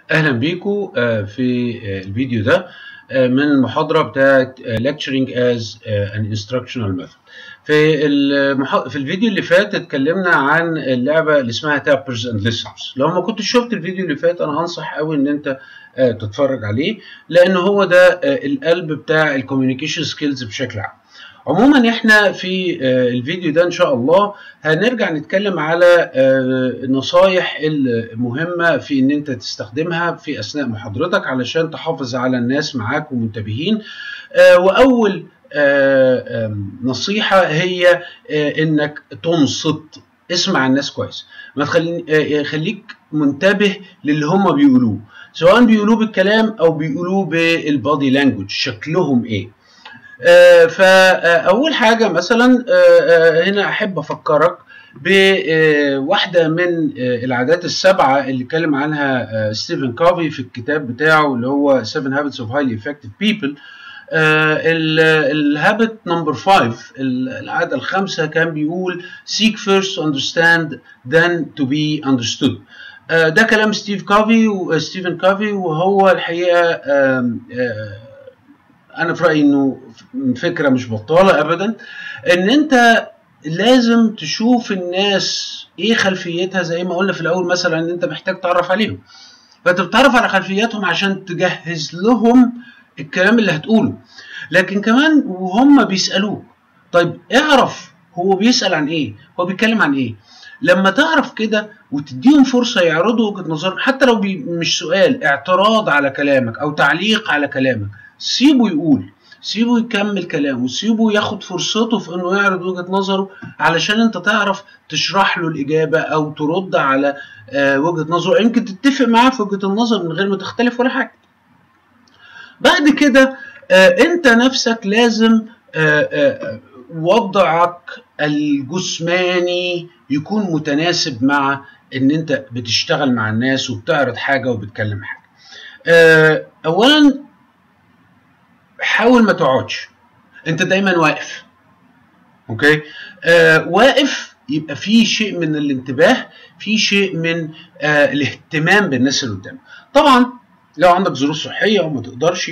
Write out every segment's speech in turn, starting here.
اهلا بيكم في الفيديو ده من المحاضره بتاعت lecturing as an instructional method في المح... في الفيديو اللي فات اتكلمنا عن اللعبه اللي اسمها tappers and listeners لو ما كنتش شفت الفيديو اللي فات انا انصح قوي ان انت تتفرج عليه لان هو ده القلب بتاع الكوميونيكيشن سكيلز بشكل عام عموما احنا في الفيديو ده ان شاء الله هنرجع نتكلم على نصايح المهمة في ان انت تستخدمها في اثناء محاضرتك علشان تحافظ على الناس معاك ومنتبهين واول نصيحة هي انك تنصت اسمع الناس كويس ما تخلي خليك منتبه للي هم بيقولوه سواء بيقولوه بالكلام او بيقولوه بالبادي لانجوج شكلهم ايه آه فأول حاجة مثلا آه هنا أحب أفكرك بواحدة من العادات السبعة اللي اتكلم عنها ستيفن كافي في الكتاب بتاعه اللي هو 7 Habits of Highly Effective People الهابت نمبر 5 العادة الخامسة كان بيقول seek first to understand then to be understood ده كلام ستيف كافي وستيفن كافي وهو الحقيقة انا في رايي انه فكره مش بطاله ابدا ان انت لازم تشوف الناس ايه خلفيتها زي ما قلنا في الاول مثلا ان انت محتاج تعرف عليهم فانت بتعرف على خلفياتهم عشان تجهز لهم الكلام اللي هتقوله لكن كمان وهم بيسالوك طيب اعرف هو بيسال عن ايه هو بيتكلم عن ايه لما تعرف كده وتديهم فرصه يعرضوا وجهه نظرهم حتى لو مش سؤال اعتراض على كلامك او تعليق على كلامك سيبه يقول سيبه يكمل كلامه سيبه ياخد فرصته في انه يعرض وجهه نظره علشان انت تعرف تشرح له الاجابه او ترد على آه وجهه نظره يمكن تتفق معاه في وجهه النظر من غير ما تختلف ولا حاجه بعد كده آه انت نفسك لازم آه وضعك الجسماني يكون متناسب مع ان انت بتشتغل مع الناس وبتعرض حاجه وبتكلم حاجه اولا حاول ما تقعدش انت دايما واقف اوكي آه واقف يبقى في شيء من الانتباه في شيء من آه الاهتمام بالناس اللي قدامك طبعا لو عندك ظروف صحيه وما تقدرش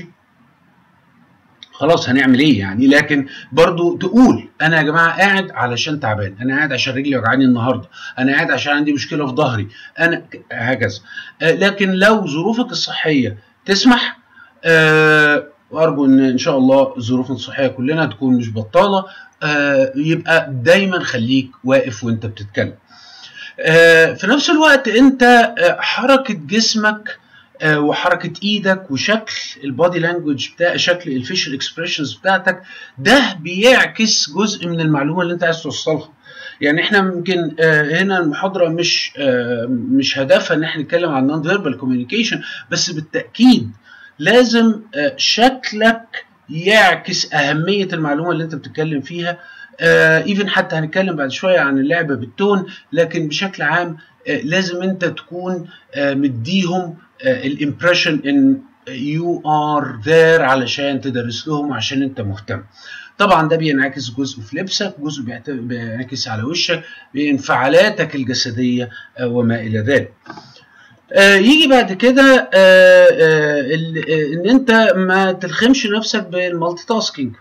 خلاص هنعمل ايه يعني لكن برضو تقول انا يا جماعه قاعد علشان تعبان انا قاعد عشان رجلي وجعاني النهارده انا قاعد عشان عندي مشكله في ظهري انا هكذا آه لكن لو ظروفك الصحيه تسمح آه وارجو ان ان شاء الله ظروفنا الصحيه كلنا تكون مش بطاله آه يبقى دايما خليك واقف وانت بتتكلم آه في نفس الوقت انت آه حركه جسمك آه وحركه ايدك وشكل البادي لانجوج بتاع شكل الفيشل اكسبريشنز بتاعتك ده بيعكس جزء من المعلومه اللي انت عايز توصلها يعني احنا يمكن آه هنا المحاضره مش آه مش هدفها ان احنا نتكلم عن نون فيربال كوميونيكيشن بس بالتاكيد لازم شكلك يعكس أهمية المعلومة اللي أنت بتتكلم فيها ايفن حتى هنتكلم بعد شوية عن اللعبة بالتون لكن بشكل عام لازم أنت تكون مديهم الامبريشن ان يو ار ذير علشان تدرس لهم عشان أنت مهتم طبعا ده بينعكس جزء في لبسك جزء بينعكس على وشك بانفعالاتك الجسدية وما إلى ذلك آه يجي بعد كده آه آه ان انت ما تلخمش نفسك بالمالتي تاسكينج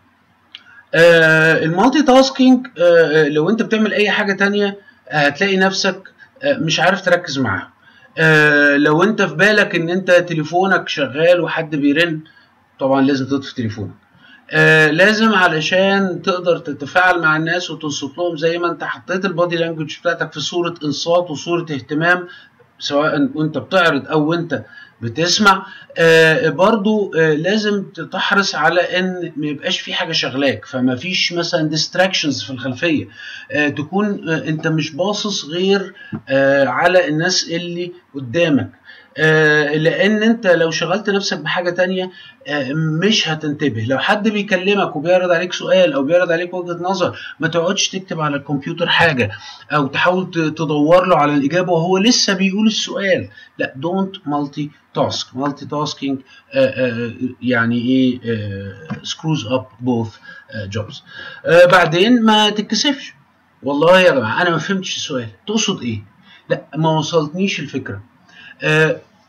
المالتي تاسكينج لو انت بتعمل اي حاجه تانية هتلاقي نفسك مش عارف تركز معاها لو انت في بالك ان انت تليفونك شغال وحد بيرن طبعا لازم تطفي تليفونك آه لازم علشان تقدر تتفاعل مع الناس وتنصت لهم زي ما انت حطيت البادي لانجوج بتاعتك في صوره انصات وصوره اهتمام سواء وانت بتعرض او انت بتسمع آه برضو آه لازم تحرص على ان ما يبقاش في حاجه شغلاك فما فيش مثلا ديستراكشنز في الخلفيه آه تكون آه انت مش باصص غير آه على الناس اللي قدامك آه لان انت لو شغلت نفسك بحاجه تانية آه مش هتنتبه لو حد بيكلمك وبيعرض عليك سؤال او بيعرض عليك وجهه نظر ما تقعدش تكتب على الكمبيوتر حاجه او تحاول تدور له على الاجابه وهو لسه بيقول السؤال لا دونت مالتي تاسك مالتي تاسكينج يعني ايه سكروز اب بوث جوبز بعدين ما تتكسفش والله يا جماعه انا ما فهمتش السؤال تقصد ايه لا ما وصلتنيش الفكره آه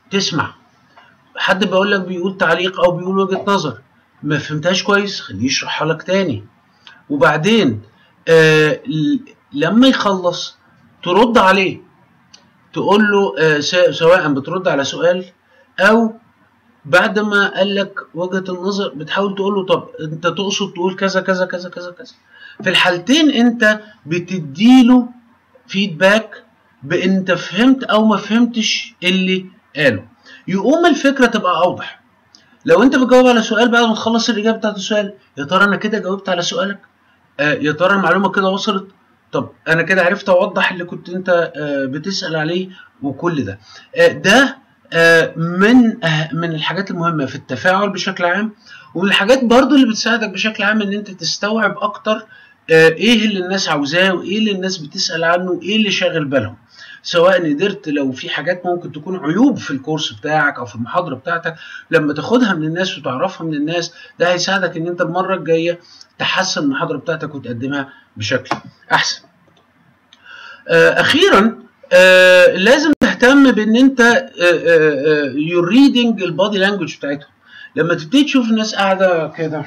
تسمع حد بيقول لك بيقول تعليق او بيقول وجهه نظر ما فهمتهاش كويس خليه يشرحها لك تاني وبعدين آه لما يخلص ترد عليه تقول له آه سواء بترد على سؤال او بعد ما قال لك وجهه النظر بتحاول تقول له طب انت تقصد تقول كذا كذا كذا كذا كذا في الحالتين انت بتديله فيدباك بان انت فهمت او ما فهمتش اللي قاله يقوم الفكره تبقى اوضح لو انت بتجاوب على سؤال بعد ما تخلص الاجابه بتاعت السؤال يا ترى انا كده جاوبت على سؤالك آه يا ترى المعلومه كده وصلت طب انا كده عرفت اوضح اللي كنت انت آه بتسال عليه وكل ده آه ده آه من آه من الحاجات المهمه في التفاعل بشكل عام ومن الحاجات برضو اللي بتساعدك بشكل عام ان انت تستوعب اكتر آه ايه اللي الناس عاوزاه وايه اللي الناس بتسال عنه وايه اللي شاغل بالهم سواء قدرت لو في حاجات ممكن تكون عيوب في الكورس بتاعك او في المحاضره بتاعتك لما تاخدها من الناس وتعرفها من الناس ده هيساعدك ان انت المره الجايه تحسن المحاضره بتاعتك وتقدمها بشكل احسن آه اخيرا آه لازم تهتم بان انت يور ريدنج البادي لانجوج بتاعتهم لما تبتدي تشوف الناس قاعده كده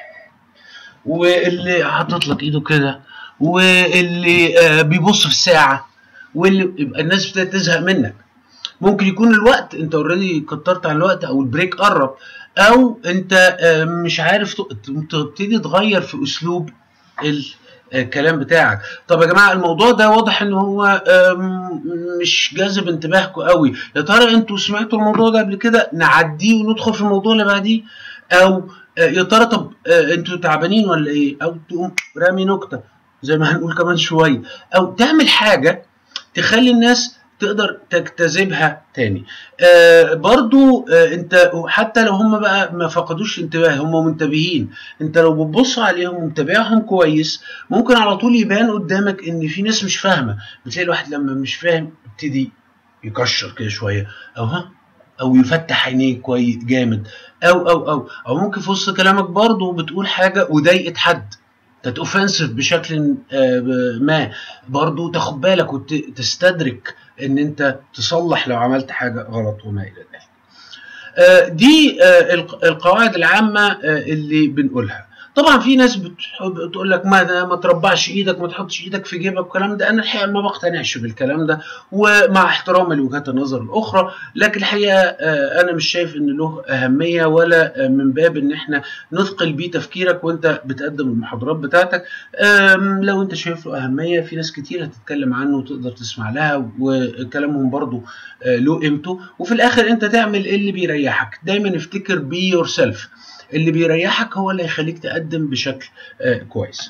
واللي حاطط لك ايده كده واللي آه بيبص في الساعه واللي يبقى الناس ابتدت تزهق منك ممكن يكون الوقت انت اوريدي كترت عن الوقت او البريك قرب او انت مش عارف تبتدي تغير في اسلوب الكلام بتاعك طب يا جماعه الموضوع ده واضح ان هو مش جاذب انتباهكم قوي يا ترى انتوا سمعتوا الموضوع ده قبل كده نعديه وندخل في الموضوع اللي بعديه او يا ترى طب انتوا تعبانين ولا ايه او تقوم رامي نكته زي ما هنقول كمان شويه او تعمل حاجه تخلي الناس تقدر تجتذبها تاني آه برضو آه انت حتى لو هم بقى ما فقدوش الانتباه هم منتبهين انت لو بتبص عليهم ومتابعهم كويس ممكن على طول يبان قدامك ان في ناس مش فاهمه بتلاقي الواحد لما مش فاهم يبتدي يكشر كده شويه او ها او يفتح عينيه كويس جامد او او او او ممكن في وسط كلامك برضو بتقول حاجه وضايقت حد كانت اوفنسيف بشكل ما برضو تاخد بالك وتستدرك ان انت تصلح لو عملت حاجه غلط وما الى ذلك دي القواعد العامه اللي بنقولها طبعا في ناس بتقول لك ما ما تربعش ايدك ما تحطش ايدك في جيبك والكلام ده انا الحقيقه ما بقتنعش بالكلام ده ومع احترامي لوجهات النظر الاخرى لكن الحقيقه انا مش شايف ان له اهميه ولا من باب ان احنا نثقل بيه تفكيرك وانت بتقدم المحاضرات بتاعتك لو انت شايف له اهميه في ناس كتير هتتكلم عنه وتقدر تسمع لها وكلامهم برضو له قيمته وفي الاخر انت تعمل اللي بيريحك دايما افتكر بي يور سيلف اللي بيريحك هو اللي هيخليك تقدم بشكل آه كويس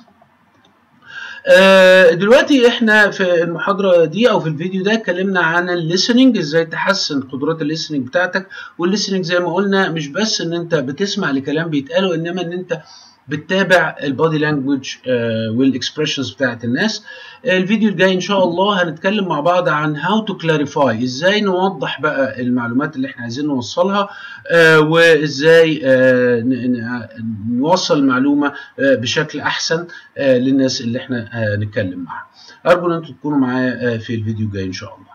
آه دلوقتي احنا في المحاضره دي او في الفيديو ده اتكلمنا عن الليسننج ازاي تحسن قدرات الليسننج بتاعتك والليسننج زي ما قلنا مش بس ان انت بتسمع لكلام بيتقاله انما ان انت بتتابع البادي لانجوج والاكسبريشنز بتاعت الناس الفيديو الجاي ان شاء الله هنتكلم مع بعض عن هاو تو كلاريفاي ازاي نوضح بقى المعلومات اللي احنا عايزين نوصلها آه وازاي آه نوصل المعلومه آه بشكل احسن للناس اللي احنا هنتكلم معاها ارجو ان انتم تكونوا معايا في الفيديو الجاي ان شاء الله